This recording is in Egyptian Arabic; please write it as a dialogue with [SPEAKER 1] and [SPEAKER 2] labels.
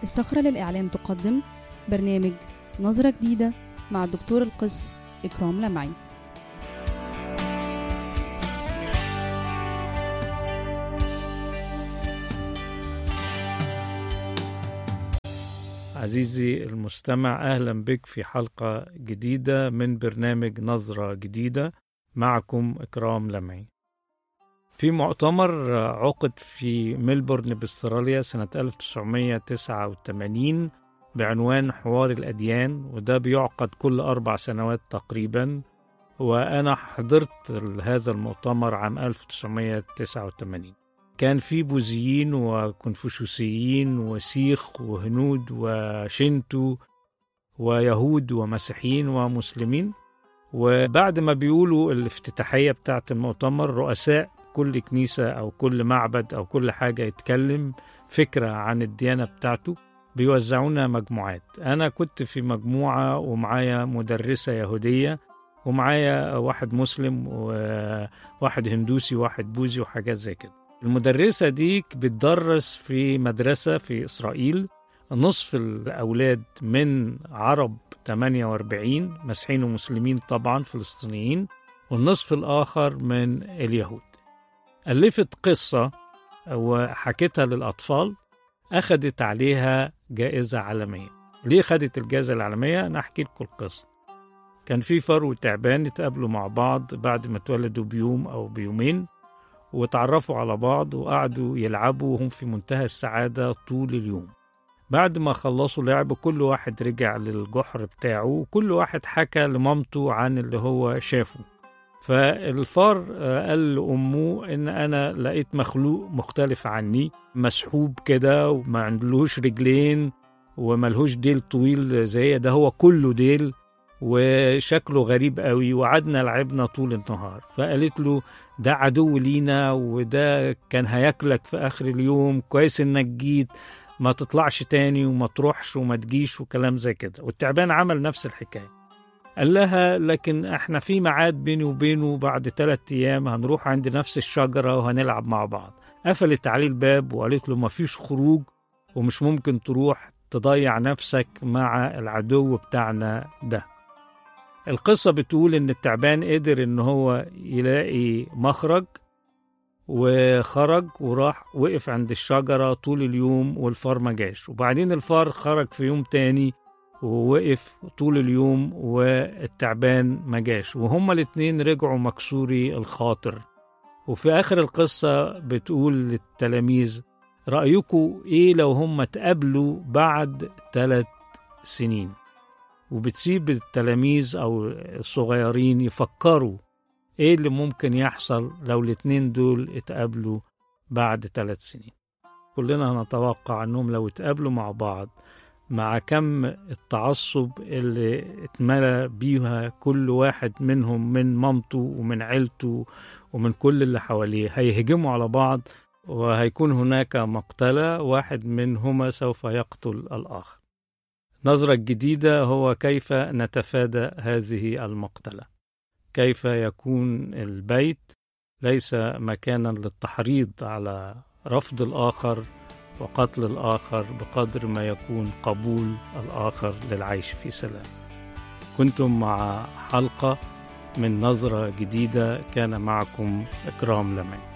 [SPEAKER 1] الصخرة للإعلام تقدم برنامج نظرة جديدة مع الدكتور القس إكرام لمعي
[SPEAKER 2] عزيزي المستمع أهلا بك في حلقة جديدة من برنامج نظرة جديدة معكم إكرام لمعي في مؤتمر عقد في ملبورن باستراليا سنة 1989 بعنوان حوار الأديان وده بيعقد كل أربع سنوات تقريبا وأنا حضرت هذا المؤتمر عام 1989 كان في بوذيين وكونفوشيوسيين وسيخ وهنود وشنتو ويهود ومسيحيين ومسلمين وبعد ما بيقولوا الافتتاحية بتاعة المؤتمر رؤساء كل كنيسة أو كل معبد أو كل حاجة يتكلم فكرة عن الديانة بتاعته بيوزعونا مجموعات أنا كنت في مجموعة ومعايا مدرسة يهودية ومعايا واحد مسلم وواحد هندوسي وواحد بوذي وحاجات زي كده المدرسة دي بتدرس في مدرسة في إسرائيل نصف الأولاد من عرب 48 مسيحيين ومسلمين طبعا فلسطينيين والنصف الآخر من اليهود ألفت قصة وحكتها للأطفال أخذت عليها جائزة عالمية ليه خدت الجائزة العالمية؟ أنا أحكي لكم القصة كان في فار وتعبان اتقابلوا مع بعض بعد ما اتولدوا بيوم أو بيومين وتعرفوا على بعض وقعدوا يلعبوا وهم في منتهى السعادة طول اليوم بعد ما خلصوا لعب كل واحد رجع للجحر بتاعه وكل واحد حكى لمامته عن اللي هو شافه فالفار قال لأمه إن أنا لقيت مخلوق مختلف عني مسحوب كده وما عندلوش رجلين وملهوش ديل طويل زي ده هو كله ديل وشكله غريب قوي وقعدنا لعبنا طول النهار فقالت له ده عدو لينا وده كان هياكلك في آخر اليوم كويس إنك جيت ما تطلعش تاني وما تروحش وما تجيش وكلام زي كده والتعبان عمل نفس الحكاية قال لها لكن احنا في ميعاد بيني وبينه بعد ثلاثة أيام هنروح عند نفس الشجرة وهنلعب مع بعض قفلت عليه الباب وقالت له مفيش خروج ومش ممكن تروح تضيع نفسك مع العدو بتاعنا ده القصة بتقول إن التعبان قدر إن هو يلاقي مخرج وخرج وراح وقف عند الشجرة طول اليوم والفار ما جاش وبعدين الفار خرج في يوم تاني ووقف طول اليوم والتعبان ما جاش وهما الاتنين رجعوا مكسوري الخاطر وفي آخر القصة بتقول للتلاميذ رأيكم إيه لو هما اتقابلوا بعد ثلاث سنين وبتسيب التلاميذ أو الصغيرين يفكروا إيه اللي ممكن يحصل لو الاتنين دول اتقابلوا بعد ثلاث سنين كلنا نتوقع أنهم لو اتقابلوا مع بعض مع كم التعصب اللي اتملى بيها كل واحد منهم من مامته ومن عيلته ومن كل اللي حواليه هيهجموا على بعض وهيكون هناك مقتلة واحد منهما سوف يقتل الآخر نظرة جديدة هو كيف نتفادى هذه المقتلة كيف يكون البيت ليس مكانا للتحريض على رفض الآخر وقتل الآخر بقدر ما يكون قبول الآخر للعيش في سلام كنتم مع حلقة من نظرة جديدة كان معكم إكرام لمن